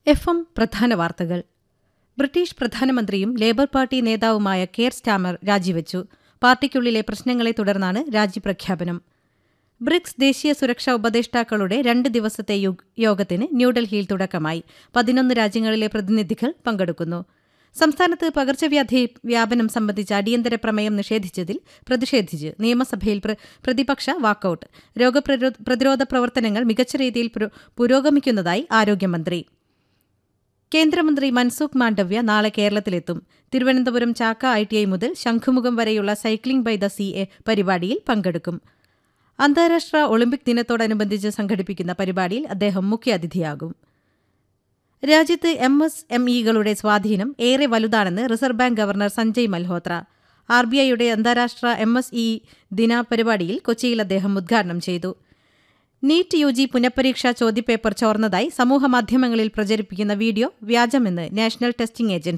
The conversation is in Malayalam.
എഫ് എം പ്രധാന വാർത്തകൾ ബ്രിട്ടീഷ് പ്രധാനമന്ത്രിയും ലേബർ പാർട്ടി നേതാവുമായ കെയർ സ്റ്റാമർ രാജിവെച്ചു പാർട്ടിക്കുള്ളിലെ പ്രശ്നങ്ങളെ തുടർന്നാണ് രാജിപ്രഖ്യാപനം ബ്രിക്സ് ദേശീയ സുരക്ഷാ ഉപദേഷ്ടാക്കളുടെ രണ്ട് ദിവസത്തെ യുഗ് യോഗത്തിന് ന്യൂഡൽഹിയിൽ തുടക്കമായി പതിനൊന്ന് രാജ്യങ്ങളിലെ പ്രതിനിധികൾ പങ്കെടുക്കുന്നു സംസ്ഥാനത്ത് പകർച്ചവ്യാധി വ്യാപനം സംബന്ധിച്ച അടിയന്തര പ്രമേയം നിഷേധിച്ചതിൽ പ്രതിഷേധിച്ച് നിയമസഭയിൽ പ്ര- പ്രതിപക്ഷ വാക്കൌട്ട് രോഗപ്രതിരോ- പ്രതിരോധ പ്രവർത്തനങ്ങൾ മികച്ച രീതിയിൽ പുരോ- പുരോഗമിക്കുന്നതായി ആരോഗ്യമന്ത്രി കേന്ദ്രമന്ത്രി മൻസുഖ് മാണ്ഡവ്യ നാളെ കേരളത്തിലെത്തും Thiruvananthapuram Chakka I T I മുതൽ ശംഖുമുഖം വരെയുള്ള സൈക്ലിംഗ് ബൈ ദ സി എ പരിപാടിയിൽ പങ്കെടുക്കും അന്താരാഷ്ട്ര ഒളിമ്പിക് ദിനത്തോടനുബന്ധിച്ച് സംഘടിപ്പിക്കുന്ന പരിപാടിയിൽ അദ്ദേഹം മുഖ്യാതിഥിയാകും രാജ്യത്ത് എം എസ് എം ഇകളുടെ സ്വാധീനം ഏറെ വലുതാണെന്ന് reserve bank governor Sanjay Malhotra R B ഐയുടെ അന്താരാഷ്ട്ര എം എസ് ഇ ദിന പരിപാടിയിൽ കൊച്ചിയിൽ അദ്ദേഹം ഉദ്ഘാടനം ചെയ്തു നീറ്റ് യു ജി പുനഃപരീക്ഷാ ചോദ്യപേപ്പർ ചോർന്നതായി സമൂഹമാധ്യമങ്ങളിൽ പ്രചരിപ്പിക്കുന്ന വീഡിയോ വ്യാജമെന്ന് നാഷണൽ ടെസ്റ്റിംഗ് ഏജൻസി